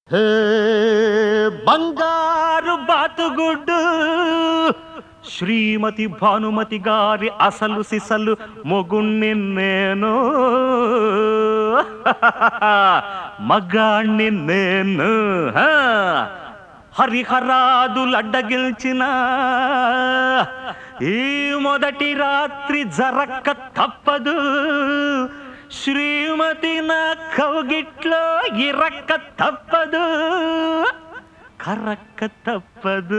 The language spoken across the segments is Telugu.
హే బంగారు బాతుగుడ్డు శ్రీమతి భానుమతి గారి అసలు సిసలు మొగుణ్ణి నేను మగాణ్ణి నేను హా. హరిహరాదులడ్డగిల్చిన ఈ మొదటి రాత్రి జరక్క తప్పదు శ్రీమతి నా కౌగిట్లో ఇరక్క తప్పదు కరక్క తప్పదు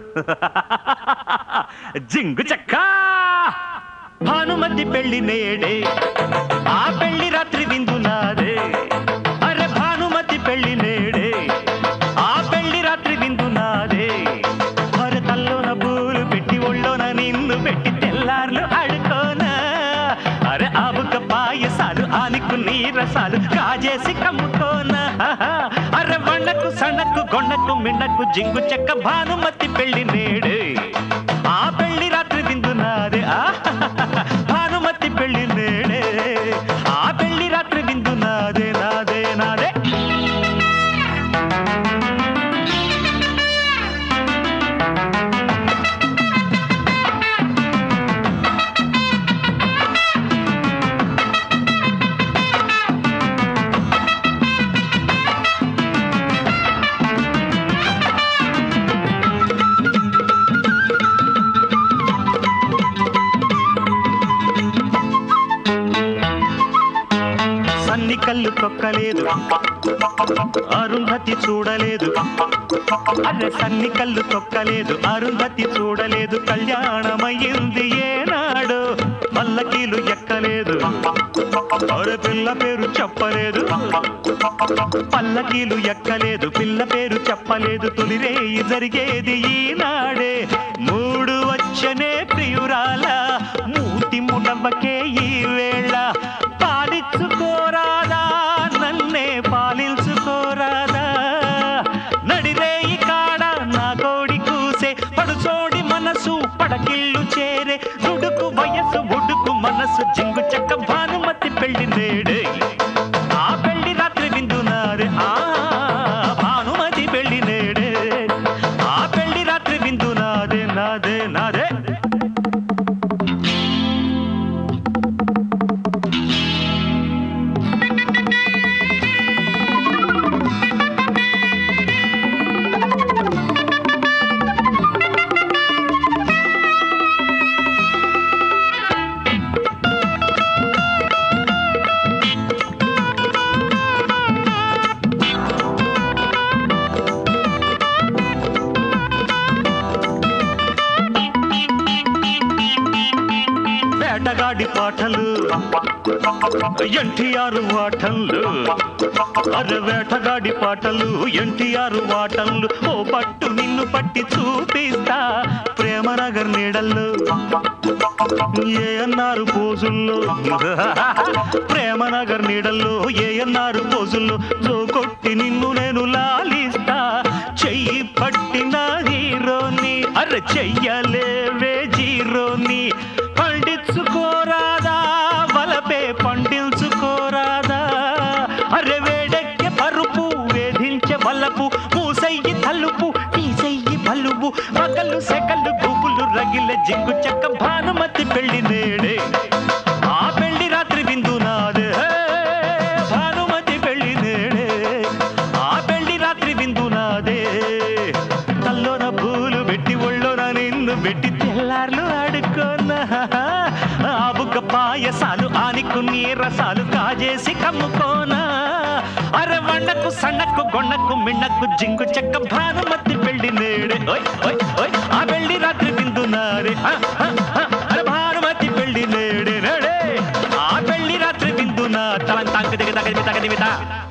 జింగు చక్క భానుమతి పెళ్లి నేడే ఆ పెళ్లి రాత్రి విందు నాదే అరే భానుమతి పెళ్లి నేడే ఆ పెళ్లి రాత్రి విందు నాదే అరే తల్లోన పూలు పెట్టి ఒళ్ళోన నిన్ను పెట్టి తెల్లార్లు ఆడుకోనా అరే ఆవుక పాయసాలు ఆనికు నీరసాలు కాజేసి కమ్ముకోనా అరే వಣ್ಣకు సಣ್ಣకు గొಣ್ಣకు మిన్నకు జింగు చెక్క భానుమతి పెళ్లి నేడే ఆ పెళ్లి రాత్రి విందు నాదే ఆ భానుమతి పెళ్లి నేడే ఆ పెళ్లి రాత్రి విందు నాదే నాదే నాదే సన్ని కళ్ళు తొక్కలేదు అరుంధతి చూడలేదు అరే సన్ని కళ్ళు తొక్కలేదు అరుంధతి చూడలేదు కళ్యాణమయ్యింది ఏనాడు పల్లకీలు ఎక్కలేదు అరే పిల్ల పేరు చెప్పలేదు పల్లకీలు ఎక్కలేదు పిల్ల పేరు చెప్పలేదు తొలిరేయి జరిగేది ఈనాడే మూడు వచ్చనే ప్రియురాల మూతి ముడవకే ఈ వేళ పాలించుకోరాదా నన్నే పాలించుకోరాదా నడిరేయి కాడ నా కోడి కూసే పడుచోడి మనసు పడకిల్లు చేరే దుడుకు వయసు ఉడుకు మనసు జింగు చెక్క భానుమతి పెళ్లి నేడే ఆ పెళ్లి రాత్రి విందు నారే ఆ భానుమతి పెళ్లి నేడే ఆ పెళ్లి రాత్రి విందు నాదే నాదే నాదే వేటగాడి పాటలు ఎన్టీఆర్ వాటంలు అరే వేటగాడి పాటలు ఎన్టీఆర్ వాటంలు ఓ పట్టు నిన్ను పట్టి చూపిస్తా ప్రేమనగర్ నీడల్లో ఏ అన్నారు పోజుల్లో ప్రేమనగర్ నీడల్లో ఏ అన్నారు పోజుల్లో జో కొట్టి నిన్ను నేను లాలిస్తా చెయ్యి పట్టిన హీరోని అరే చెయ్యలేవే జీరోని పండించుకోరాదా వలపే పండించుకోరాదా అరే వేడెక్కే పరుపు వేధించే వలపు మూసయ్యి తలుపు తీసెయ్యి బలుపు పగలు సెగలు గుబులు రగిలే జింగు చెక్క భానుమతి పెళ్లి నేడే ఆ పెళ్లి రాత్రి విందు నాదే హే, భానుమతి పెళ్లి నేడే ఆ పెళ్లి రాత్రి విందు నాదే తల్లోన పూలు పెట్టి ఒళ్ళోన నిన్ను పెట్టి తెల్లార్లు ఆడుకోనా ఆ బుగ్గ పాయసాలు ఆనికు నీరసాలు కాజేసి కమ్ముకోనా అరే వండకు సన్నకు గొన్నకు మిన్నకు జింగు చెక్క భానుమతి పెళ్లి నేడే ఓయ్ ఓయ్ ఓయ్ ఆ పెళ్లి రాత్రి విందు నాడే ఆ, ఆ, ఆ, అరే భానుమతి పెళ్లి నేడే నేడే ఆ పెళ్లి రాత్రి విందు నా తల తాంగ దిగ తగది తగది